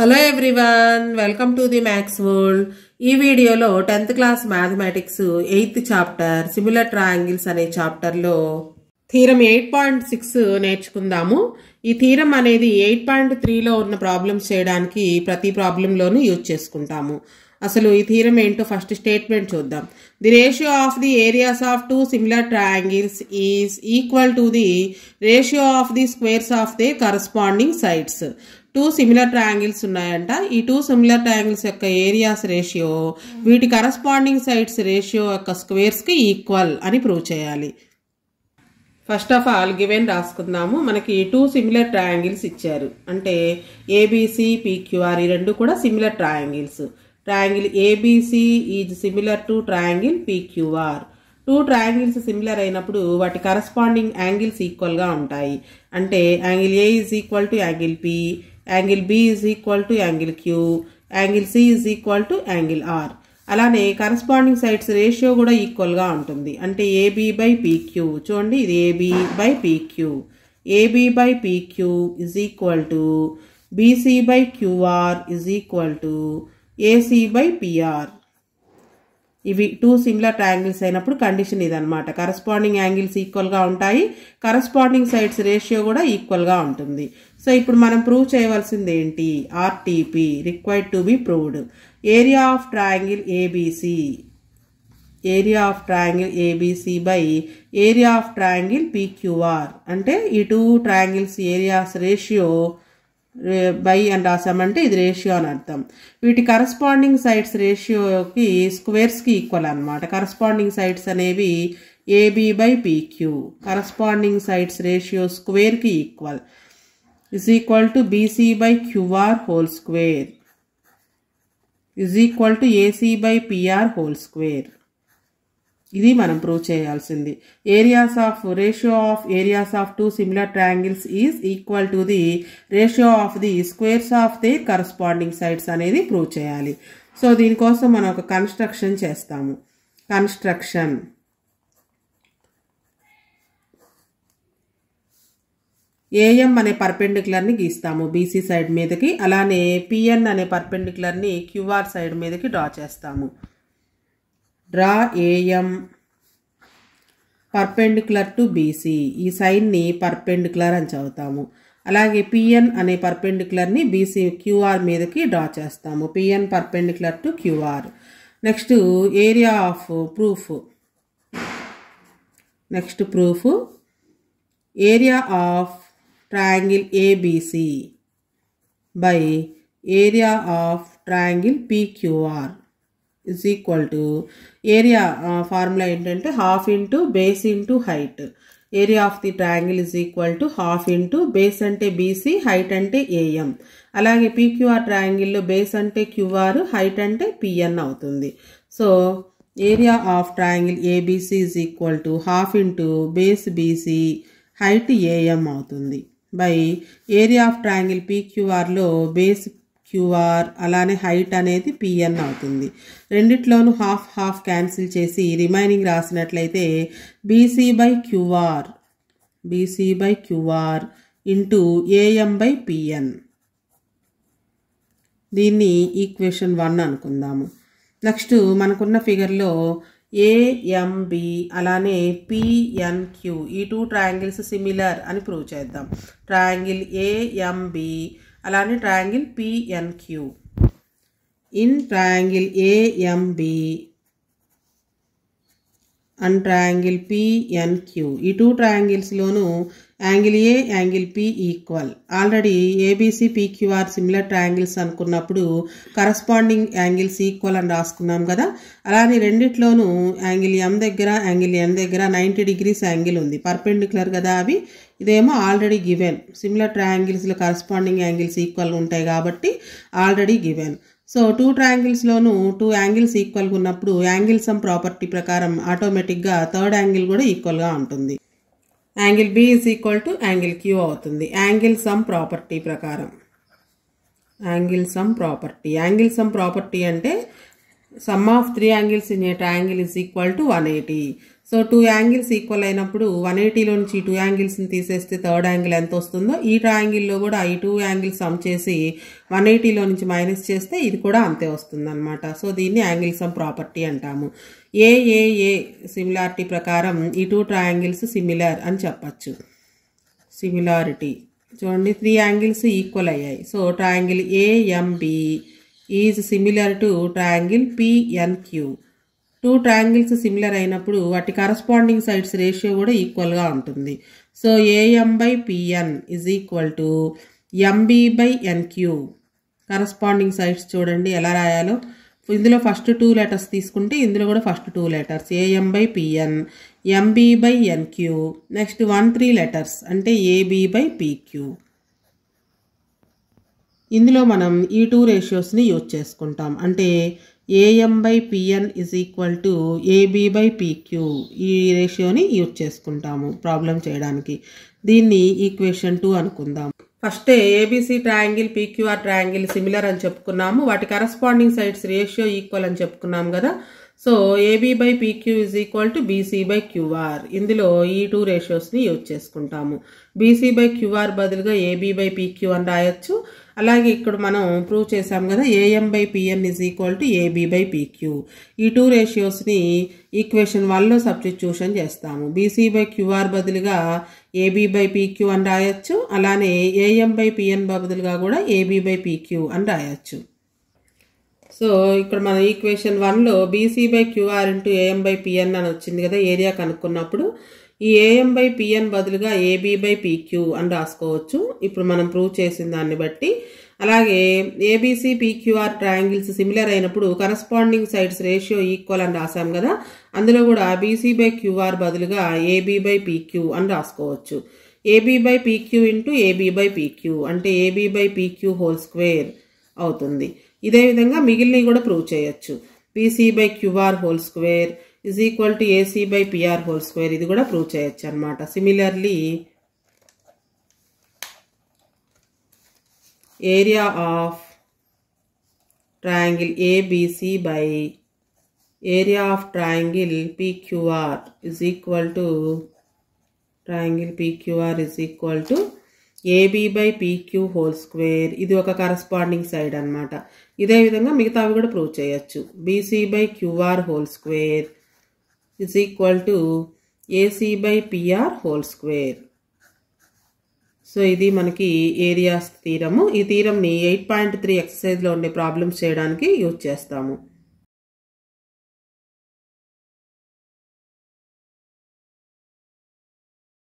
hello everyone welcome to the maths world ఈ వీడియోలో tenth class mathematics eighth chapter similar triangles అనే చాప్టర్లో theorem eight point six నేర్చుకుందాము ఈ థీరం అనేది ఎయిట్ పాయింట్ త్రీలో ఉన్న ప్రాబ్లమ్స్ చేయడానికి ప్రతి ప్రాబ్లంలోనూ యూజ్ చేసుకుంటాము అసలు ఈ థీరం ఏంటో ఫస్ట్ స్టేట్మెంట్ చూద్దాం the ratio of the areas of two similar triangles is equal to the ratio of the squares of the corresponding sides two similar triangles ఉన్నాయంట ఈ టూ సిమిలర్ ట్రయాంగిల్స్ యొక్క areas ratio వీటి corresponding sides ratio యొక్క squares కి equal అని prove చేయాలి first of all given రాసుకుందాము మనకి టూ సిమిలర్ ట్రయాంగిల్స్ ఇచ్చారు అంటే ఏబిసి పిక్యూఆర్ ఈ రెండు కూడా similar triangles triangle ABC is similar to triangle PQR two triangles similar అయినప్పుడు వాటి కరస్పాండింగ్ యాంగిల్స్ ఈక్వల్గా ఉంటాయి అంటే angle A is equal to angle P angle B is equal to angle Q angle C is equal to angle R అలానే corresponding sides ratio కూడా ఈక్వల్గా ఉంటుంది అంటే ఏబి బై పీక్యూ చూడండి ఇది AB by PQ AB by PQ is equal to BC by QR is equal to AC by PR ఇవి two similar triangles అయినప్పుడు condition ఇదనమాట కరస్పాండింగ్ యాంగిల్స్ ఈక్వల్గా ఉంటాయి కరస్పాండింగ్ సైడ్స్ రేషియో కూడా ఈక్వల్గా ఉంటుంది సో ఇప్పుడు మనం ప్రూవ్ చేయవలసింది ఏంటి RTP required to be proved area of triangle ABC area of triangle ABC by area of triangle PQR అంటే ఈ two triangles areas ratio by అని రాసామంటే ఇది రేషియో అని అర్థం వీటి కరస్పాండింగ్ సైడ్స్ రేషియోకి స్క్వేర్స్కి ఈక్వల్ అనమాట కరస్పాండింగ్ సైడ్స్ అనేవి AB by PQ corresponding sides ratio స్క్వేర్కి equal is equal to BC by QR whole square is equal to AC by PR whole square ఇది మనం ప్రూవ్ చేయాల్సింది areas of ratio of areas of two similar triangles is equal to the ratio of the squares of the corresponding sides అనేది prove చేయాలి so దీనికోసం మనం ఒక construction చేస్తాము construction AM అనే పర్పెండిక్యులర్ని గీస్తాము బీసీ సైడ్ మీదకి అలానే పిఎన్ అనే పర్పెండిక్యులర్ని క్యూఆర్ సైడ్ మీదకి డ్రా చేస్తాము draw AM perpendicular to BC ఈ సైన్ని పర్పెండిక్యులర్ అని చదువుతాము అలాగే పిఎన్ అనే పర్పెండిక్యులర్ని బీసీ క్యూఆర్ మీదకి డ్రా చేస్తాము PN perpendicular to QR next area of proof next proof area of triangle ABC by area of triangle PQR is equal to area formula ఏంటంటే half into base into height area of the triangle is equal to half into base అంటే BC height అంటే AM అలాగే PQR ట్రయాంగిల్లో base అంటే QR height అంటే PN అవుతుంది so area of triangle ABC is equal to half into base BC height AM అవుతుంది by area of triangle పీక్యూఆర్లో base QR అలానే హైట్ అనేది పిఎన్ అవుతుంది రెండిట్లోనూ హాఫ్ హాఫ్ క్యాన్సిల్ చేసి రిమైనింగ్ రాసినట్లయితే BC by QR BC by QR into AM by PN దీన్ని equation one అనుకుందాము నెక్స్ట్ మనకున్న ఫిగర్లో ఏఎంబి అలానే పిఎన్క్యూ ఈ టూ ట్రయాంగిల్స్ సిమిలర్ అని ప్రూవ్ చేద్దాం ట్రయాంగిల్ ఏఎంబి అలానే triangle PNQ in triangle AMB and triangle PNQ ఈ టూ ట్రయాంగిల్స్లోనూ angle A angle P equal already ABC PQR similar triangles అనుకున్నప్పుడు కరస్పాండింగ్ యాంగిల్స్ ఈక్వల్ అని రాసుకున్నాం కదా అలానే రెండిట్లోనూ యాంగిల్ ఎం దగ్గర యాంగిల్ ఎన్ దగ్గర నైంటీ డిగ్రీస్ యాంగిల్ ఉంది పర్పెండిక్యులర్ కదా అవి ఇదేమో ఆల్రెడీ గివెన్ సిమిలర్ ట్రయాంగిల్స్లో కరస్పాండింగ్ యాంగిల్స్ ఈక్వల్ ఉంటాయి కాబట్టి ఆల్రెడీ గివెన్ సో టూ ట్రయాంగిల్స్లోనూ టూ యాంగిల్స్ ఈక్వల్గా ఉన్నప్పుడు యాంగిల్ సమ్ ప్రాపర్టీ ప్రకారం ఆటోమేటిక్గా థర్డ్ యాంగిల్ కూడా ఈక్వల్గా ఉంటుంది angle B is equal to angle Q అవుతుంది యాంగిల్ సమ్ ప్రాపర్టీ ప్రకారం angle sum property angle sum property అంటే sum of three angles in a triangle is equal to one eighty so two angles equal అయినప్పుడు one ఎయిటీలో నుంచి two యాంగిల్స్ని తీసేస్తే third angle ఎంత వస్తుందో ఈ ట్రయాంగిల్లో కూడా ఈ టూ యాంగిల్స్ సమ్ చేసి వన్ ఎయిటీలో నుంచి మైనస్ చేస్తే ఇది కూడా అంతే వస్తుంది అనమాట సో దీన్ని యాంగిల్ సమ్ ప్రాపర్టీ అంటాము ఏ ఏ ఏ సిమిలారిటీ ప్రకారం ఈ టూ ట్రయాంగిల్స్ సిమిలర్ అని చెప్పచ్చు సిమిలారిటీ చూడండి త్రీ యాంగిల్స్ ఈక్వల్ అయ్యాయి so triangle AMB is similar to triangle PNQ two triangles similar అయినప్పుడు వాటి కరస్పాండింగ్ సైడ్స్ రేషియో కూడా ఈక్వల్గా ఉంటుంది so AM by PN is equal to MB by NQ corresponding sides చూడండి ఎలా రాయాలో ఇందులో ఫస్ట్ టూ లెటర్స్ తీసుకుంటే ఇందులో కూడా first two letters AM by PN MB by NQ next one three letters అంటే ఏబీ బై పీక్యూ ఇందులో మనం ఈ టూ రేషియోస్ని యూజ్ చేసుకుంటాం అంటే AM by PN is equal to AB by PQ ఈ రేషియోని యూజ్ చేసుకుంటాము ప్రాబ్లం చేయడానికి దీన్ని ఈక్వేషన్ టూ అనుకుందాం first ABC triangle PQR triangle similar అని చెప్పుకున్నాము వాటి కరస్పాండింగ్ సైడ్స్ రేషియో ఈక్వల్ అని చెప్పుకున్నాం కదా so AB by PQ is equal to BC by QR ఇందులో ఈ టూ రేషియోస్ని యూజ్ చేసుకుంటాము బీసీ బై క్యూఆర్ బదులుగా ఏబీ బై పీక్యూ అని రాయొచ్చు అలాగే ఇక్కడ మనం ప్రూవ్ చేసాం కదా AM by PN is equal to AB by PQ ఈ టూ రేషియోస్ని ఈక్వేషన్ వన్లో సబ్స్టిట్యూషన్ చేస్తాము బీసీ బై క్యూఆర్ బదులుగా ఏబీ బై పీక్యూ అని రాయొచ్చు అలానే ఏఎం బై పిఎన్ బదులుగా కూడా ఏబీ బై పీక్యూ అని రాయొచ్చు సో ఇక్కడ మన ఈక్వేషన్ వన్లో BC by QR into AM by PN అని వచ్చింది కదా ఏరియా కనుక్కున్నప్పుడు ఈ ఏఎం బై పిఎన్ బదులుగా ఏబీ బై పీక్యూ అని రాసుకోవచ్చు ఇప్పుడు మనం ప్రూవ్ చేసిన దాన్ని బట్టి అలాగే ఏబీసీ పీక్యూఆర్ ట్రయాంగిల్స్ సిమిలర్ అయినప్పుడు కరస్పాండింగ్ సైడ్స్ రేషియో ఈక్వల్ అని రాసాం కదా అందులో కూడా బీసీ బై క్యూఆర్ బదులుగా ఏబీ బై పీక్యూ అని రాసుకోవచ్చు AB by PQ into AB by PQ అంటే AB by PQ whole square అవుతుంది ఇదే విధంగా మిగిలినవి కూడా ప్రూవ్ చేయొచ్చు PC by QR whole square is equal to AC by PR whole square ఇది కూడా ప్రూవ్ చేయొచ్చు అనమాట similarly area of triangle ABC by area of triangle PQR is equal to triangle PQR is equal to AB by PQ whole square ఇది ఒక corresponding side అనమాట ఇదే విధంగా మిగతావి కూడా ప్రూవ్ చేయొచ్చు BC by QR whole square is equal to AC by PR whole square so ఇది మనకి ఏరియాస్ తీరము ఈ తీరంని ఎయిట్ పాయింట్ త్రీ ఎక్సర్సైజ్లో ఉండే ప్రాబ్లమ్స్ చేయడానికి యూజ్ చేస్తాము